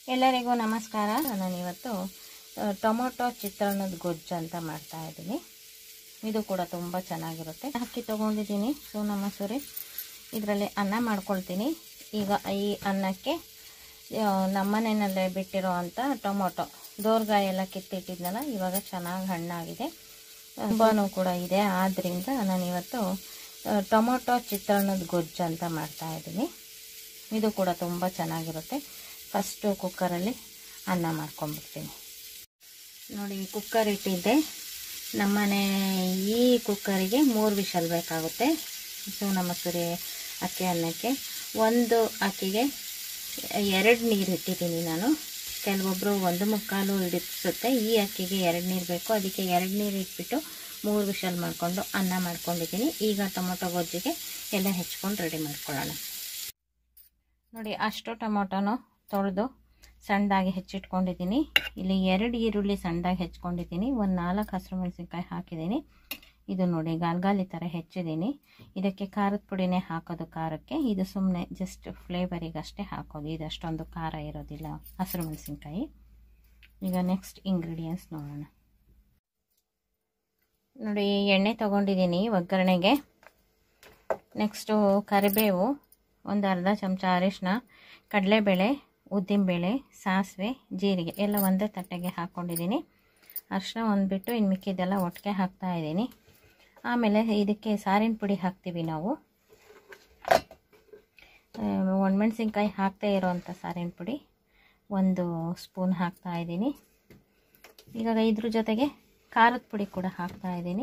ಎಲ್ಲರಿಗೂ ನಮಸ್ಕಾರ ನಾನಿವತ್ತು ಆ, ಟೊಮೊಟೊ ಚಿತ್ರಾನ್ನದ ಗೊಜ್ಜು ಅಂತ ಮಾಡ್ತಾ ಇದ್ದೀನಿ ಇದು ಕೂಡ ತುಂಬ ಚೆನ್ನಾಗಿರುತ್ತೆ ಅಕ್ಕಿ ತೊಗೊಂಡಿದ್ದೀನಿ ಸೋನಾ ಮಸೂರಿ ಇದರಲ್ಲಿ ಅನ್ನ ಮಾಡ್ಕೊಳ್ತೀನಿ ಈಗ ಈ ಅನ್ನಕ್ಕೆ ಆ, ನಮ್ಮನೆಯಲ್ಲೇ ಬಿಟ್ಟಿರೋ ಅಂಥ ಟೊಮೊಟೊ ದೋರ್ಗಾಯಿ ಎಲ್ಲ ಕಿತ್ತಿಟ್ಟಿದ್ನಲ್ಲ ಇವಾಗ ಚೆನ್ನಾಗಿ ಹಣ್ಣಾಗಿದೆ ತುಂಬಾನು ಕೂಡ ಇದೆ ಆದ್ದರಿಂದ ನಾನಿವತ್ತು ಆ, ಟೊಮೊಟೊ ಚಿತ್ರಾನ್ನದ ಗೊಜ್ಜು ಅಂತ ಮಾಡ್ತಾ ಇದ್ದೀನಿ ಇದು ಕೂಡ ತುಂಬ ಚೆನ್ನಾಗಿರುತ್ತೆ ಫಸ್ಟು ಕುಕ್ಕರಲ್ಲಿ ಅನ್ನ ಮಾಡ್ಕೊಂಬಿಡ್ತೀನಿ ನೋಡಿ ಕುಕ್ಕರ್ ಇಟ್ಟಿದ್ದೆ ನಮ್ಮನೆ ಈ ಕುಕ್ಕರಿಗೆ ಮೂರು ವಿಷಲ್ ಬೇಕಾಗುತ್ತೆ ಸೋನಾ ಮಸೂರಿ ಅಕ್ಕಿ ಅನ್ನಕ್ಕೆ ಒಂದು ಅಕ್ಕಿಗೆ ಎರಡು ನೀರು ಇಟ್ಟಿದ್ದೀನಿ ನಾನು ಕೆಲವೊಬ್ಬರು ಒಂದು ಮುಕ್ಕಾಲು ಹಿಡಿಸುತ್ತೆ ಈ ಅಕ್ಕಿಗೆ ಎರಡು ನೀರು ಬೇಕು ಅದಕ್ಕೆ ಎರಡು ನೀರು ಇಟ್ಬಿಟ್ಟು ಮೂರು ವಿಷಲ್ ಮಾಡಿಕೊಂಡು ಅನ್ನ ಮಾಡ್ಕೊಂಡಿದ್ದೀನಿ ಈಗ ಟೊಮೊಟೊ ಗೊಜ್ಜಿಗೆ ಎಲ್ಲ ಹೆಚ್ಕೊಂಡು ರೆಡಿ ಮಾಡ್ಕೊಳ್ಳೋಣ ನೋಡಿ ಅಷ್ಟು ಟೊಮೊಟೊನು ತೊಳೆದು ಸಣ್ಣದಾಗಿ ಹೆಚ್ಚಿಟ್ಕೊಂಡಿದ್ದೀನಿ ಇಲ್ಲಿ ಎರಡು ಈರುಳ್ಳಿ ಸಣ್ಣದಾಗಿ ಹೆಚ್ಕೊಂಡಿದ್ದೀನಿ ಒಂದು ನಾಲ್ಕು ಹಸಿರು ಮೆಣಸಿನ್ಕಾಯಿ ಹಾಕಿದ್ದೀನಿ ಇದು ನೋಡಿ ಗಾಲ್ಗಾಲಿ ಥರ ಹೆಚ್ಚಿದ್ದೀನಿ ಇದಕ್ಕೆ ಖಾರದ ಪುಡಿನೇ ಹಾಕೋದು ಖಾರಕ್ಕೆ ಇದು ಸುಮ್ಮನೆ ಜಸ್ಟ್ ಫ್ಲೇವರಿಗಷ್ಟೇ ಹಾಕೋದು ಇದು ಅಷ್ಟೊಂದು ಖಾರ ಇರೋದಿಲ್ಲ ಹಸಿರು ಮೆಣಸಿನ್ಕಾಯಿ ಈಗ ನೆಕ್ಸ್ಟ್ ಇಂಗ್ರೀಡಿಯೆಂಟ್ಸ್ ನೋಡೋಣ ನೋಡಿ ಎಣ್ಣೆ ತೊಗೊಂಡಿದ್ದೀನಿ ಒಗ್ಗರಣೆಗೆ ನೆಕ್ಸ್ಟು ಕರಿಬೇವು ಒಂದು ಅರ್ಧ ಚಮಚ ಅರಿಶಿನ ಕಡಲೆಬೇಳೆ ಉದ್ದಿನಬೇಳೆ ಸಾಸಿವೆ ಜೀರಿಗೆ ಎಲ್ಲ ಒಂದೇ ತಟ್ಟೆಗೆ ಹಾಕ್ಕೊಂಡಿದ್ದೀನಿ ಅರಿಶಿನ ಒಂದು ಬಿಟ್ಟು ಇನ್ನು ಮಿಕ್ಕಿದ್ದೆಲ್ಲ ಒಟ್ಟಿಗೆ ಹಾಕ್ತಾ ಇದ್ದೀನಿ ಆಮೇಲೆ ಇದಕ್ಕೆ ಸಾರಿನ ಪುಡಿ ಹಾಕ್ತೀವಿ ನಾವು ಒಣಮೆಣ್ಸಿನ್ಕಾಯಿ ಹಾಕ್ತಾ ಇರೋವಂಥ ಸಾರಿನ ಪುಡಿ ಒಂದು ಸ್ಪೂನ್ ಹಾಕ್ತಾ ಇದ್ದೀನಿ ಈಗ ಇದ್ರ ಜೊತೆಗೆ ಖಾರದ ಪುಡಿ ಕೂಡ ಹಾಕ್ತಾ ಇದ್ದೀನಿ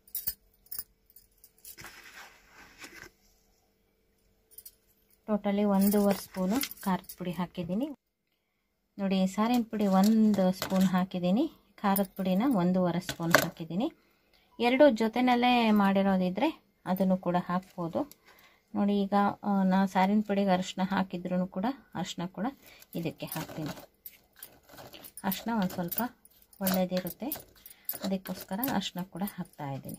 ಟೋಟಲಿ ಒಂದೂವರೆ ಸ್ಪೂನು ಖಾರದ ಪುಡಿ ಹಾಕಿದ್ದೀನಿ ನೋಡಿ ಸಾರಿನ ಪುಡಿ ಒಂದು ಸ್ಪೂನ್ ಹಾಕಿದ್ದೀನಿ ಖಾರದ ಪುಡಿನ ಒಂದೂವರೆ ಸ್ಪೂನ್ ಹಾಕಿದ್ದೀನಿ ಎರಡು ಜೊತೆನಲ್ಲೇ ಮಾಡಿರೋದಿದ್ರೆ ಅದನ್ನು ಕೂಡ ಹಾಕ್ಬೋದು ನೋಡಿ ಈಗ ನಾ ಸಾರಿನ ಪುಡಿಗೆ ಅರಿಶಿನ ಹಾಕಿದ್ರೂ ಕೂಡ ಅರಿಶಿನ ಕೂಡ ಇದಕ್ಕೆ ಹಾಕ್ತೀನಿ ಅರಿಶಿನ ಒಂದು ಸ್ವಲ್ಪ ಒಳ್ಳೆಯದಿರುತ್ತೆ ಅದಕ್ಕೋಸ್ಕರ ಅರಿಶಿನ ಕೂಡ ಹಾಕ್ತಾ ಇದ್ದೀನಿ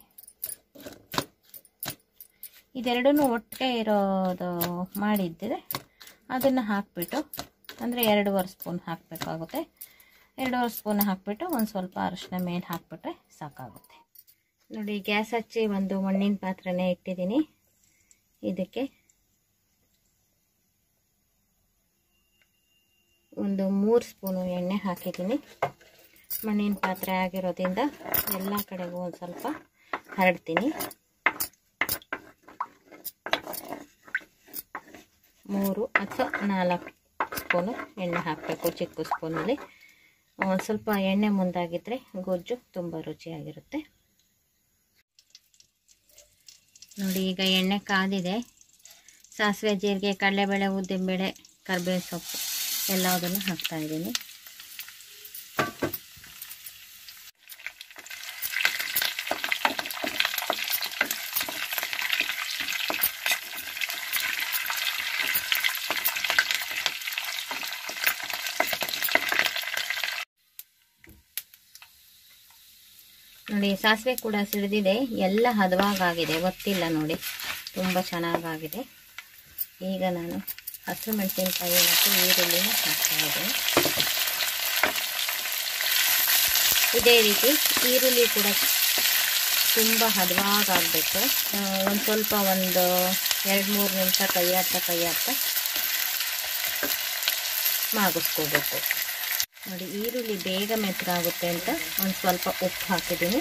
ಇದೆರಡೂ ಒಟ್ಟಿಗೆ ಇರೋದು ಮಾಡಿದ್ದರೆ ಅದನ್ನು ಹಾಕಿಬಿಟ್ಟು ಅಂದರೆ ಎರಡೂವರೆ ಸ್ಪೂನ್ ಹಾಕಬೇಕಾಗುತ್ತೆ ಎರಡೂವರೆ ಸ್ಪೂನ್ ಹಾಕಿಬಿಟ್ಟು ಒಂದು ಸ್ವಲ್ಪ ಅರಿಶಿನ ಮೇಲೆ ಹಾಕಿಬಿಟ್ರೆ ಸಾಕಾಗುತ್ತೆ ನೋಡಿ ಗ್ಯಾಸ್ ಹಚ್ಚಿ ಒಂದು ಮಣ್ಣಿನ ಪಾತ್ರೆನೇ ಇಟ್ಟಿದ್ದೀನಿ ಇದಕ್ಕೆ ಒಂದು ಮೂರು ಸ್ಪೂನು ಎಣ್ಣೆ ಹಾಕಿದ್ದೀನಿ ಮಣ್ಣಿನ ಪಾತ್ರೆ ಆಗಿರೋದ್ರಿಂದ ಎಲ್ಲ ಕಡೆಗೂ ಒಂದು ಸ್ವಲ್ಪ ಹರಡ್ತೀನಿ ಮೂರು ಅಥವಾ ನಾಲ್ಕು ಸ್ಪೂನು ಎಣ್ಣೆ ಹಾಕಬೇಕು ಚಿಕ್ಕ ಸ್ಪೂನಲ್ಲಿ ಒಂದು ಸ್ವಲ್ಪ ಎಣ್ಣೆ ಮುಂದಾಗಿದ್ದರೆ ಗೊಜ್ಜು ತುಂಬ ರುಚಿಯಾಗಿರುತ್ತೆ ನೋಡಿ ಈಗ ಎಣ್ಣೆ ಕಾದಿದೆ ಸಾಸಿವೆ ಜೀರಿಗೆ ಕಡಲೆಬೇಳೆ ಉದ್ದಿನಬೇಳೆ ಕರಿಬೇವಿನ ಸೊಪ್ಪು ಎಲ್ಲದನ್ನು ಹಾಕ್ತಾ ಇದ್ದೀನಿ ನೋಡಿ ಸಾಸಿವೆ ಕೂಡ ಸಿಡಿದಿದೆ ಎಲ್ಲ ಹದವಾಗಾಗಿದೆ ಗೊತ್ತಿಲ್ಲ ನೋಡಿ ತುಂಬ ಚೆನ್ನಾಗಾಗಿದೆ ಈಗ ನಾನು ಹಸಿರು ಮೆಣಸಿನ್ಕಾಯಿ ಮತ್ತು ಈರುಳ್ಳಿನ ಹಾಕ್ತಾ ಇದ್ದೀನಿ ಇದೇ ರೀತಿ ಈರುಳ್ಳಿ ಕೂಡ ತುಂಬ ಹದವಾಗಬೇಕು ಒಂದು ಸ್ವಲ್ಪ ಒಂದು ಎರಡು ಮೂರು ನಿಮಿಷ ಕೈ ಹಾಕ್ತಾ ಕೈ ಹಾಕ್ತಾ ಮಾಗಿಸ್ಕೋಬೇಕು ನೋಡಿ ಈರುಳ್ಳಿ ಬೇಗ ಮೆತ್ತಗಾಗುತ್ತೆ ಅಂತ ಒಂದು ಸ್ವಲ್ಪ ಉಪ್ಪು ಹಾಕಿದ್ದೀನಿ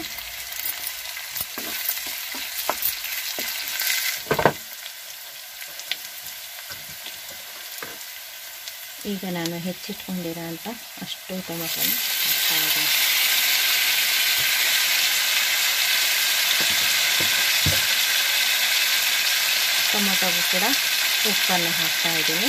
ಈಗ ನಾನು ಹೆಚ್ಚಿಟ್ಕೊಂಡಿರೋ ಅಂತ ಅಷ್ಟು ಟೊಮೊಟೊನ ಹಾಕ್ತಾ ಇದ್ದೀನಿ ಟೊಮೊಟೊಗೂ ಕೂಡ ಉಪ್ಪನ್ನು ಹಾಕ್ತಾ ಇದ್ದೀನಿ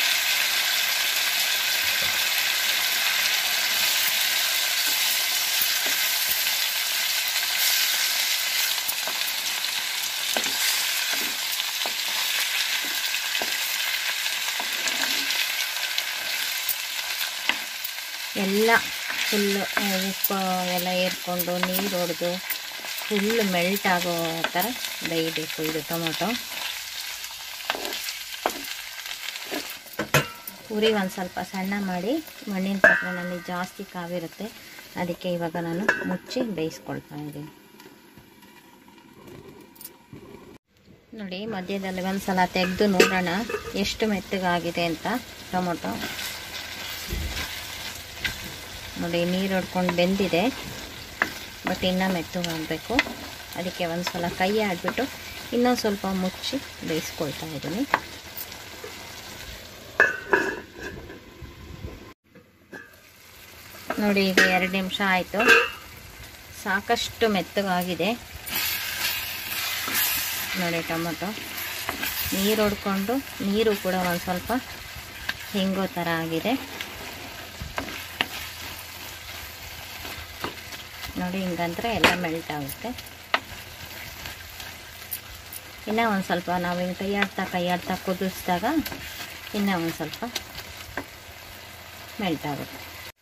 ಎಲ್ಲ ಫುಲ್ಲು ಉಪ್ಪು ಎಲ್ಲ ಏರ್ಕೊಂಡು ನೀರು ಹೊಡೆದು ಫುಲ್ ಮೆಲ್ಟ್ ಆಗೋ ಥರ ಬೇಯಬೇಕು ಇದು ಟೊಮೊಟೊ ಉರಿ ಒಂದು ಸ್ವಲ್ಪ ಸಣ್ಣ ಮಾಡಿ ಮಣ್ಣಿನ ಪಾತ್ರೆನಲ್ಲಿ ಜಾಸ್ತಿ ಕಾವಿರುತ್ತೆ ಅದಕ್ಕೆ ಇವಾಗ ನಾನು ಮುಚ್ಚಿ ಬೇಯಿಸ್ಕೊಳ್ತಾ ಇದ್ದೀನಿ ನೋಡಿ ಮಧ್ಯದಲ್ಲಿ ಒಂದು ಸಲ ತೆಗೆದು ನೋಡೋಣ ಎಷ್ಟು ಮೆತ್ತಗಾಗಿದೆ ಅಂತ ಟೊಮೊಟೊ ನೋಡಿ ನೀರು ಹೊಡ್ಕೊಂಡು ಬೆಂದಿದೆ ಬಟ್ ಇನ್ನೂ ಮೆತ್ತಗಾಗಬೇಕು ಅದಕ್ಕೆ ಒಂದು ಸಲ ಕೈ ಆಡಿಬಿಟ್ಟು ಇನ್ನೊಂದು ಸ್ವಲ್ಪ ಮುಚ್ಚಿ ಬೇಯಿಸ್ಕೊಳ್ತಾ ಇದ್ದೀನಿ ನೋಡಿ ಈಗ ಎರಡು ನಿಮಿಷ ಆಯಿತು ಸಾಕಷ್ಟು ಮೆತ್ತಗಾಗಿದೆ ನೋಡಿ ಟೊಮೊಟೊ ನೀರು ಹೊಡ್ಕೊಂಡು ನೀರು ಕೂಡ ಒಂದು ಸ್ವಲ್ಪ ಹಿಂಗೋ ಥರ ಆಗಿದೆ ನೋಡಿ ಹಿಂಗಂದ್ರೆ ಎಲ್ಲ ಮೆಲ್ಟ್ ಆಗುತ್ತೆ ಇನ್ನೂ ಒಂದು ಸ್ವಲ್ಪ ನಾವು ಹಿಂಗೆ ಕೈಯಾಡ್ತಾ ಕೈಯಾಡ್ತಾ ಕುದಿಸಿದಾಗ ಇನ್ನೂ ಒಂದು ಸ್ವಲ್ಪ ಮೆಲ್ಟ್ ಆಗುತ್ತೆ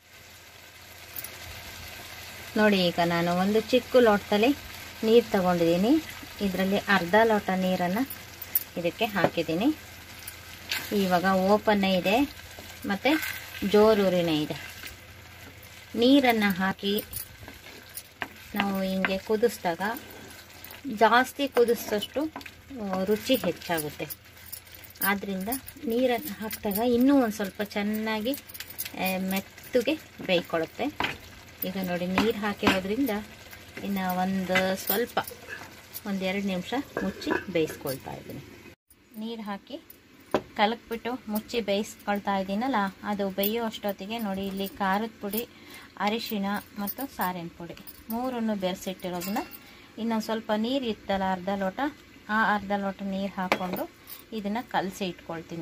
ನೋಡಿ ಈಗ ನಾನು ಒಂದು ಚಿಕ್ಕ ಲೋಟದಲ್ಲಿ ನೀರು ತಗೊಂಡಿದ್ದೀನಿ ಇದರಲ್ಲಿ ಅರ್ಧ ಲೋಟ ನೀರನ್ನು ಇದಕ್ಕೆ ಹಾಕಿದ್ದೀನಿ ಇವಾಗ ಓಪನ್ನೇ ಇದೆ ಮತ್ತು ಜೋರೂರಿನೇ ಇದೆ ನೀರನ್ನು ಹಾಕಿ ನಾವು ಹಿಂಗೆ ಕುದಿಸಿದಾಗ ಜಾಸ್ತಿ ಕುದಿಸಿದಷ್ಟು ರುಚಿ ಹೆಚ್ಚಾಗುತ್ತೆ ಆದ್ದರಿಂದ ನೀರನ್ನು ಹಾಕಿದಾಗ ಇನ್ನೂ ಒಂದು ಸ್ವಲ್ಪ ಚೆನ್ನಾಗಿ ಮೆತ್ತಗೆ ಬೇಯ್ಕೊಳ್ಳುತ್ತೆ ಈಗ ನೋಡಿ ನೀರು ಹಾಕಿರೋದ್ರಿಂದ ಇನ್ನು ಒಂದು ಸ್ವಲ್ಪ ಒಂದೆರಡು ನಿಮಿಷ ಮುಚ್ಚಿ ಬೇಯಿಸ್ಕೊಳ್ತಾ ಇದ್ದೀನಿ ನೀರು ಹಾಕಿ ಕಲಕ್ಬಿಟ್ಟು ಮುಚ್ಚಿ ಬೇಯಿಸ್ಕೊಳ್ತಾ ಇದ್ದೀನಲ್ಲ ಅದು ಬೇಯೋ ಅಷ್ಟೊತ್ತಿಗೆ ನೋಡಿ ಇಲ್ಲಿ ಖಾರದ ಪುಡಿ ಅರಿಶಿಣ ಮತ್ತು ಸಾರಿನ ಪುಡಿ ಮೂರನ್ನು ಬೆರೆಸಿಟ್ಟಿರೋದನ್ನ ಇನ್ನೊಂದು ಸ್ವಲ್ಪ ನೀರು ಇತ್ತಲ್ಲ ಅರ್ಧ ಲೋಟ ಆ ಅರ್ಧ ಲೋಟ ನೀರು ಹಾಕ್ಕೊಂಡು ಇದನ್ನು ಕಲಸಿ ಇಟ್ಕೊಳ್ತೀನಿ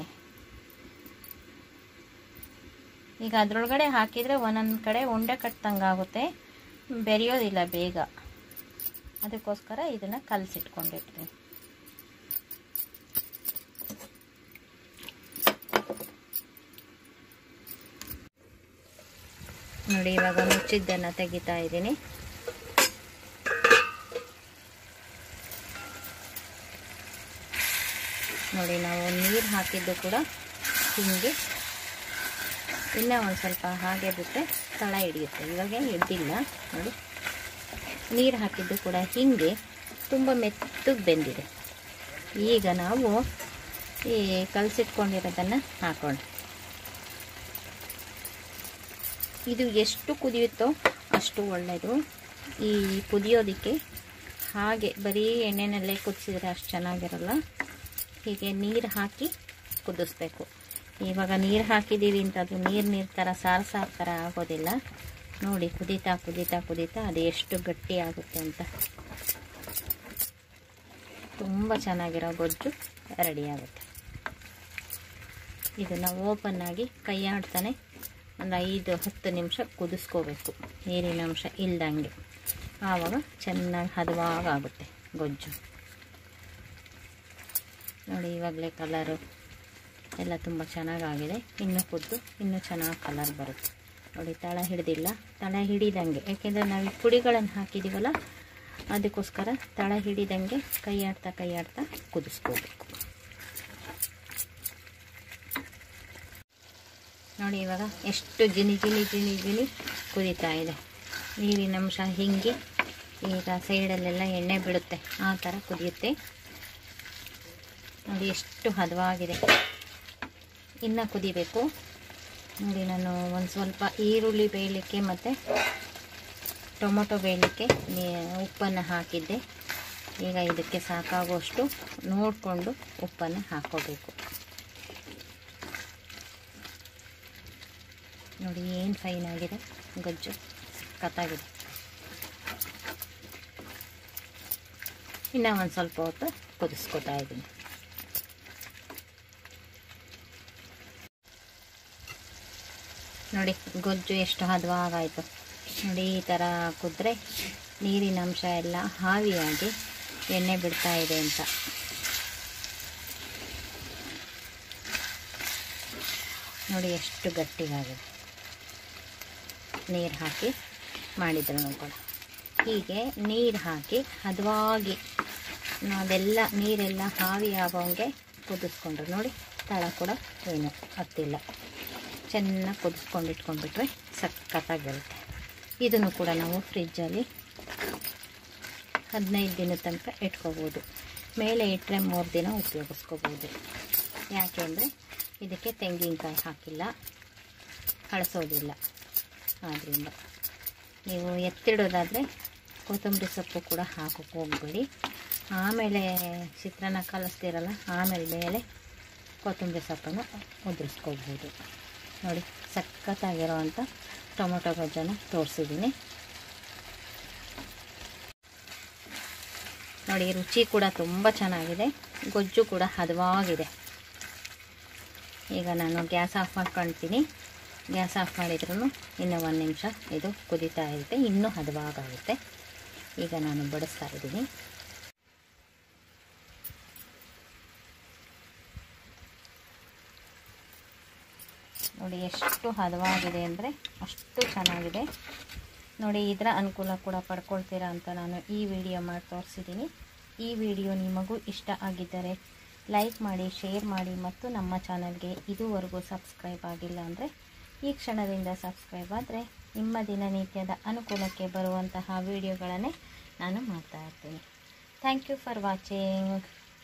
ಈಗ ಅದರೊಳಗಡೆ ಹಾಕಿದರೆ ಒಂದೊಂದು ಕಡೆ ಉಂಡೆ ಕಟ್ಟಂಗಾಗುತ್ತೆ ಬೆರೆಯೋದಿಲ್ಲ ಬೇಗ ಅದಕ್ಕೋಸ್ಕರ ಇದನ್ನು ಕಲಸಿಟ್ಕೊಂಡಿರ್ತೀನಿ ನೋಡಿ ಇವಾಗ ಮುಚ್ಚಿದ್ದನ್ನು ತೆಗಿತಾ ಇದ್ದೀನಿ ನೋಡಿ ನಾವು ನೀರು ಹಾಕಿದ್ದು ಕೂಡ ಹಿಂಗೆ ಇನ್ನೂ ಒಂದು ಸ್ವಲ್ಪ ಹಾಗೆ ಬಿಟ್ಟರೆ ತಳ ಹಿಡಿಯುತ್ತೆ ಇವಾಗ ಹಿಡ್ದಿಲ್ಲ ನೋಡಿ ನೀರು ಹಾಕಿದ್ದು ಕೂಡ ಹಿಂಗೆ ತುಂಬ ಮೆತ್ತಗೆ ಬೆಂದಿದೆ ಈಗ ನಾವು ಈ ಕಲಸಿಟ್ಕೊಂಡಿರೋದನ್ನು ಹಾಕೋಣ ಇದು ಎಷ್ಟು ಕುದಿಯುತ್ತೋ ಅಷ್ಟು ಒಳ್ಳೆಯದು ಈ ಕುದಿಯೋದಕ್ಕೆ ಹಾಗೆ ಬರೀ ಎಣ್ಣೆನಲ್ಲೇ ಕುದಿಸಿದ್ರೆ ಅಷ್ಟು ಚೆನ್ನಾಗಿರಲ್ಲ ಹೀಗೆ ನೀರು ಹಾಕಿ ಕುದಿಸ್ಬೇಕು ಇವಾಗ ನೀರು ಹಾಕಿದ್ದೀವಿ ಅಂತ ಅದು ನೀರು ನೀರು ಥರ ಸಾರು ಸಾರು ಥರ ಆಗೋದಿಲ್ಲ ನೋಡಿ ಕುದೀತಾ ಕುದೀತಾ ಕುದೀತಾ ಅದು ಎಷ್ಟು ಗಟ್ಟಿ ಆಗುತ್ತೆ ಅಂತ ತುಂಬ ಚೆನ್ನಾಗಿರೋ ಗೊಜ್ಜು ರೆಡಿ ಆಗುತ್ತೆ ಇದನ್ನು ಓಪನ್ ಆಗಿ ಕೈ ಆಡ್ತಾನೆ ಒಂದು ಐದು ಹತ್ತು ನಿಮಿಷ ಕುದಿಸ್ಕೋಬೇಕು ನೀರಿನ ಅಂಶ ಇಲ್ದಂಗೆ ಆವಾಗ ಚೆನ್ನಾಗಿ ಹದವಾಗುತ್ತೆ ಗೊಜ್ಜು ನೋಡಿ ಇವಾಗಲೇ ಕಲರು ಎಲ್ಲ ತುಂಬ ಚೆನ್ನಾಗಾಗಿದೆ ಇನ್ನೂ ಕುದ್ದು ಇನ್ನೂ ಚೆನ್ನಾಗಿ ಕಲರ್ ಬರುತ್ತೆ ನೋಡಿ ತಳ ಹಿಡ್ದಿಲ್ಲ ತಳ ಹಿಡಿದಂಗೆ ಯಾಕೆಂದರೆ ನಾವು ಈ ಪುಡಿಗಳನ್ನು ಹಾಕಿದ್ದೀವಲ್ಲ ಅದಕ್ಕೋಸ್ಕರ ತಳ ಹಿಡಿದಂಗೆ ಕೈ ಆಡ್ತಾ ಕೈ ಆಡ್ತಾ ಕುದಿಸ್ಕೋಬೇಕು ನೋಡಿ ಇವಾಗ ಎಷ್ಟು ಜಿನಿ ಜಿನಿ ಜಿನಿ ಜಿನಿ ಕುದೀತಾ ಇದೆ ನೀರಿನ ಅಂಶ ಹಿಂಗಿ ಈಗ ಸೈಡಲ್ಲೆಲ್ಲ ಎಣ್ಣೆ ಬಿಡುತ್ತೆ ಆ ಥರ ಕುದಿಯುತ್ತೆ ನೋಡಿ ಎಷ್ಟು ಹದವಾಗಿದೆ ಇನ್ನು ಕುದಿಬೇಕು ನೋಡಿ ನಾನು ಒಂದು ಸ್ವಲ್ಪ ಈರುಳ್ಳಿ ಬೇಯಲಿಕ್ಕೆ ಮತ್ತು ಟೊಮೊಟೊ ಬೇಯಲಿಕ್ಕೆ ಉಪ್ಪನ್ನು ಹಾಕಿದ್ದೆ ಈಗ ಇದಕ್ಕೆ ಸಾಕಾಗುವಷ್ಟು ನೋಡಿಕೊಂಡು ಉಪ್ಪನ್ನು ಹಾಕ್ಕೋಬೇಕು ನೋಡಿ ಏನು ಫೈನ್ ಆಗಿದೆ ಗೊಜ್ಜು ಕತ್ತಾಗಿದೆ ಇನ್ನೂ ಒಂದು ಸ್ವಲ್ಪ ಹೊತ್ತು ಕುದಿಸ್ಕೊತಾ ಇದ್ದೀನಿ ನೋಡಿ ಗೊಜ್ಜು ಎಷ್ಟು ಹದವಾಗಾಯಿತು ನೋಡಿ ಈ ಥರ ಕುದ್ರೆ ನೀರಿನ ಅಂಶ ಎಲ್ಲ ಹಾವಿಯಾಗಿ ಎಣ್ಣೆ ಬಿಡ್ತಾ ಇದೆ ಅಂತ ನೋಡಿ ಎಷ್ಟು ಗಟ್ಟಿಗಾಗಿದೆ ನೀರು ಹಾಕಿ ಮಾಡಿದ್ರು ಕೂಡ ಹೀಗೆ ನೀರು ಹಾಕಿ ಹದವಾಗಿ ಅದೆಲ್ಲ ನೀರೆಲ್ಲ ಹಾವಿ ಆಗೋಂಗೆ ಕುದಿಸ್ಕೊಂಡ್ರು ನೋಡಿ ತಳ ಕೂಡ ಏನು ಹತ್ತಿಲ್ಲ ಚೆನ್ನಾಗಿ ಕುದಿಸ್ಕೊಂಡು ಇಟ್ಕೊಂಡ್ಬಿಟ್ರೆ ಸಖತ್ತಾಗಿರುತ್ತೆ ಇದನ್ನು ಕೂಡ ನಾವು ಫ್ರಿಜ್ಜಲ್ಲಿ ಹದಿನೈದು ದಿನದ ತನಕ ಇಟ್ಕೋಬೋದು ಮೇಲೆ ಇಟ್ಟರೆ ಮೂರು ದಿನ ಉಪಯೋಗಿಸ್ಕೋಬೋದು ಯಾಕೆ ಅಂದರೆ ಇದಕ್ಕೆ ತೆಂಗಿನಕಾಯಿ ಹಾಕಿಲ್ಲ ಕಳಿಸೋದಿಲ್ಲ ಆದ್ದರಿಂದ ನೀವು ಎತ್ತಿಡೋದಾದರೆ ಕೊತ್ತಂಬರಿ ಸೊಪ್ಪು ಕೂಡ ಹಾಕೋಕ್ಕೆ ಹೋಗ್ಬೇಡಿ ಆಮೇಲೆ ಚಿತ್ರಾನ್ನ ಕಲಿಸ್ತೀರಲ್ಲ ಆಮೇಲೆ ಮೇಲೆ ಕೊತ್ತಂಬರಿ ಸೊಪ್ಪನ್ನು ಉದುರಿಸ್ಕೋಬೋದು ನೋಡಿ ಸಖತ್ತಾಗಿರೋವಂಥ ಟೊಮೊಟೊ ಗೊಜ್ಜನ್ನು ತೋರಿಸಿದ್ದೀನಿ ನೋಡಿ ರುಚಿ ಕೂಡ ತುಂಬ ಚೆನ್ನಾಗಿದೆ ಗೊಜ್ಜು ಕೂಡ ಹದವಾಗಿದೆ ಈಗ ನಾನು ಗ್ಯಾಸ್ ಆಫ್ ಮಾಡ್ಕೊಳ್ತೀನಿ ಗ್ಯಾಸ್ ಆಫ್ ಮಾಡಿದ್ರೂ ಇನ್ನೂ ಒಂದು ನಿಮಿಷ ಇದು ಕುದೀತಾ ಇರುತ್ತೆ ಇನ್ನೂ ಹದವಾಗುತ್ತೆ ಈಗ ನಾನು ಬಡಿಸ್ತಾ ಇದ್ದೀನಿ ನೋಡಿ ಎಷ್ಟು ಹದವಾಗಿದೆ ಅಂದರೆ ಅಷ್ಟು ಚೆನ್ನಾಗಿದೆ ನೋಡಿ ಇದರ ಅನುಕೂಲ ಕೂಡ ಪಡ್ಕೊಳ್ತೀರಾ ಅಂತ ನಾನು ಈ ವಿಡಿಯೋ ಮಾಡಿ ತೋರಿಸಿದ್ದೀನಿ ಈ ವಿಡಿಯೋ ನಿಮಗೂ ಇಷ್ಟ ಆಗಿದ್ದರೆ ಲೈಕ್ ಮಾಡಿ ಶೇರ್ ಮಾಡಿ ಮತ್ತು ನಮ್ಮ ಚಾನಲ್ಗೆ ಇದುವರೆಗೂ ಸಬ್ಸ್ಕ್ರೈಬ್ ಆಗಿಲ್ಲ ಅಂದರೆ ಈ ಕ್ಷಣದಿಂದ ಸಬ್ಸ್ಕ್ರೈಬ್ ಆದರೆ ನಿಮ್ಮ ದಿನನಿತ್ಯದ ಅನುಕೂಲಕ್ಕೆ ಬರುವಂತಹ ವಿಡಿಯೋಗಳನ್ನೇ ನಾನು ಮಾಡ್ತಾ ಇರ್ತೀನಿ ಥ್ಯಾಂಕ್ ಯು ಫಾರ್ ವಾಚಿಂಗ್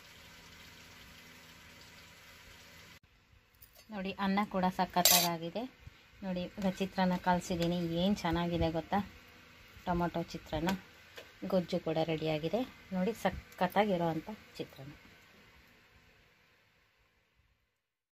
ನೋಡಿ ಅನ್ನ ಕೂಡ ಸಖತ್ತಾಗಿದೆ ನೋಡಿ ಈಗ ಚಿತ್ರಾನ್ನ ಕಲಿಸಿದ್ದೀನಿ ಏನು ಚೆನ್ನಾಗಿದೆ ಗೊತ್ತಾ ಟೊಮೊಟೊ ಚಿತ್ರಾನ್ನ ಗೊಜ್ಜು ಕೂಡ ರೆಡಿಯಾಗಿದೆ ನೋಡಿ ಸಖತ್ತಾಗಿರೋ ಅಂಥ ಚಿತ್ರಾನ್ನ